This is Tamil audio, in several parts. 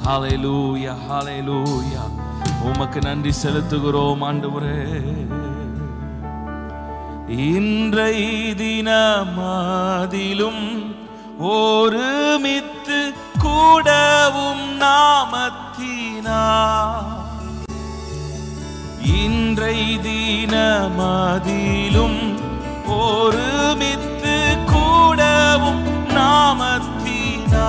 ஹalleluya ஹalleluya உமக்கு நன்றி செலுத்துகிறோம் ஆண்டவரே இன்றை தினமதிலும் ஒருமித்து கூடவும் நாமத்தினா இன்றை தினமதிலும் ஒருமித்து கூடவும் நாமத்தினா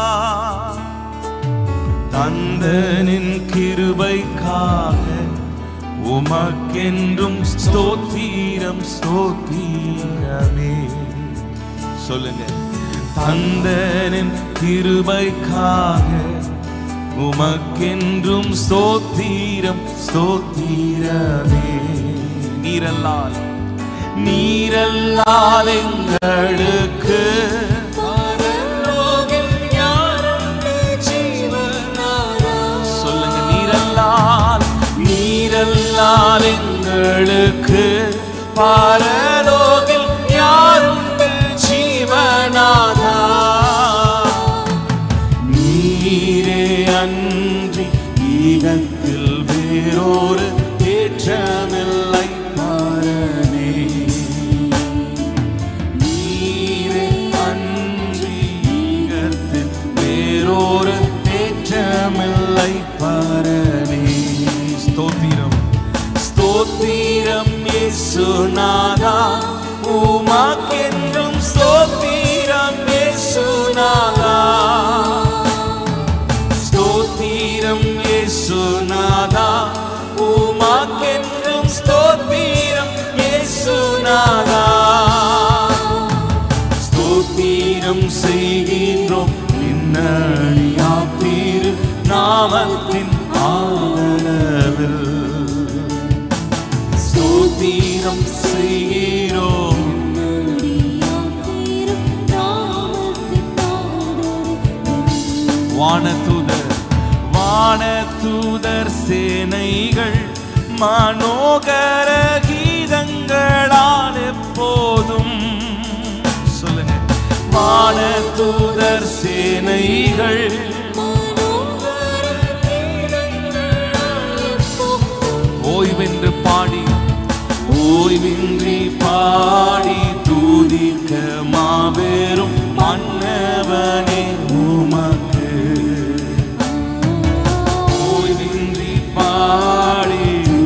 தந்தனின் கிருபைக்காக உமக்கென்றும் ஸ்தோத்திரம் ஸ்தோத்திரமே சொல்லுங்க தந்தனின் கிருபைக்காக உமக்கென்றும் ஸ்தோத்திரம் ஸ்தோத்திரமே நீரல்லால் நீரல்லால் எங்களுக்கு சொல்லுங்க நீரல்லால் நீரல்லால் எங்களுக்கு பாரலோகில் யாருண்டு ஜீவனாதா நீரே அன்றி ஈகத்தில் வேறொரு ஏற்றமில்லை பாரனே நீரே அன்றி ஈகத்தில் வேறொரு ஏற்றமில்லை பாரனே ஸ்தோத்திரம் ஸ்தோத்திரம் இயேசுநாதா உமக்கென்றும் ஸ்தோத்திரம் இயேசுநாதா ஸ்தோத்திரம் இயேசுநாதா உமக்கென்றும் ஸ்தோத்திரம் இயேசுநாதா ஸ்தோத்திரம் செய்கின்றோம் பின்னணியாத்தீரு நாமத்தின் ஆதரவில் ஸ்தோத்திரம் செய்கிறோம் வானதூதர் வானதூதர் சேனைகள் மனோகர கீதங்களால் எப்போதும் சொல்லுங்க வானதூதர் சேனைகள் ஓய்வென்று பாடி ஓய்வின்றி பாடி தூதிக்க மாபெரும் மன்னவனே உமக்கு ஓய்வின்றி பாடி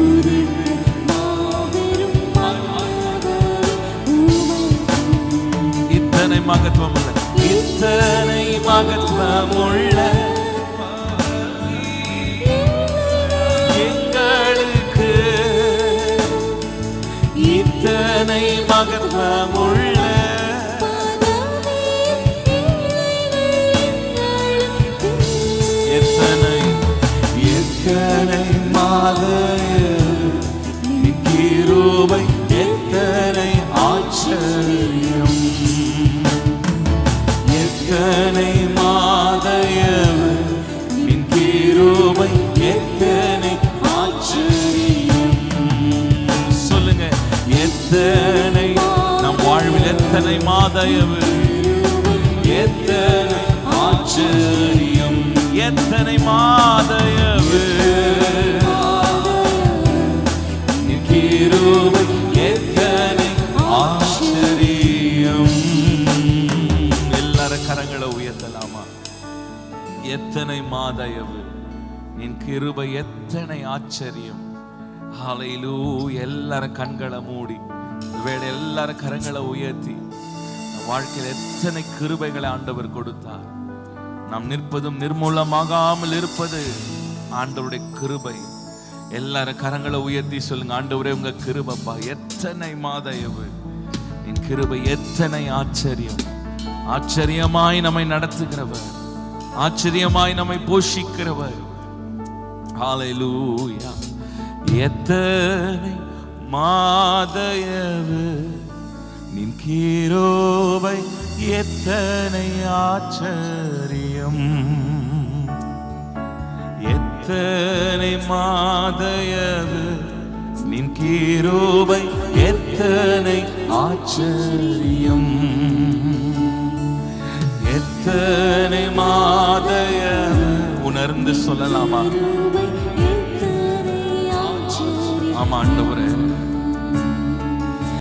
இத்தனை மகத்துவம் உள்ள இத்தனை மகத்துவம் உள்ள எங்களுக்கு இத்தனை மகத்துவம் உள்ள எத்தனை எத்தனை மாதைய கிருபை எத்தனை ஆச்சரியம் எத்தனை மாதையவு நின் கிருபை எத்தனை ஆச்சரியம் சொல்லுங்க எத்தனை நம் வாழ்வில் எத்தனை மாதயவு எத்தனை ஆச்சரியம் எத்தனை மாதயவு நின் கிருபை எத்தனை ஆச்சரியம் எல்லாரும் கரங்களை உயர்த்தலாமா எத்தனை மாதயவு நின் கிருபை எத்தனை ஆச்சரியம் ஹalleluya எல்லாரும் கண்களை மூடி வேளை எல்லாரும் கரங்களை உயர்த்தி நம் வாழ்க்கையில் எத்தனை கிருபைகளை ஆண்டவர் கொடுத்தார் நாம் நிற்பதும் நிர்மூலமாகாமல் இருப்பது ஆண்டவருடைய கிருபை எல்லாரும் கரங்களை உயர்த்தி சொல்லுங்க ஆண்டவரே உங்க கிருபப்பா எத்தனை மாதயவு என் கிருபை எத்தனை ஆச்சரியம் ஆச்சரியமாய் நம்மை நடத்துகிறவர் ஆச்சரியமாய் நம்மை போஷிக்கிறவர் ஹalleluya எத்தனை மாதயவு நின் கீரோவை எத்தனை ஆச்சரியம் எத்தனை மாதயவு நின் கீரோவை எத்தனை ஆச்சரியம் எத்தனை மாதயவு உன் உணர்ந்து சொல்லலாமா ஆமா ஆண்டவரே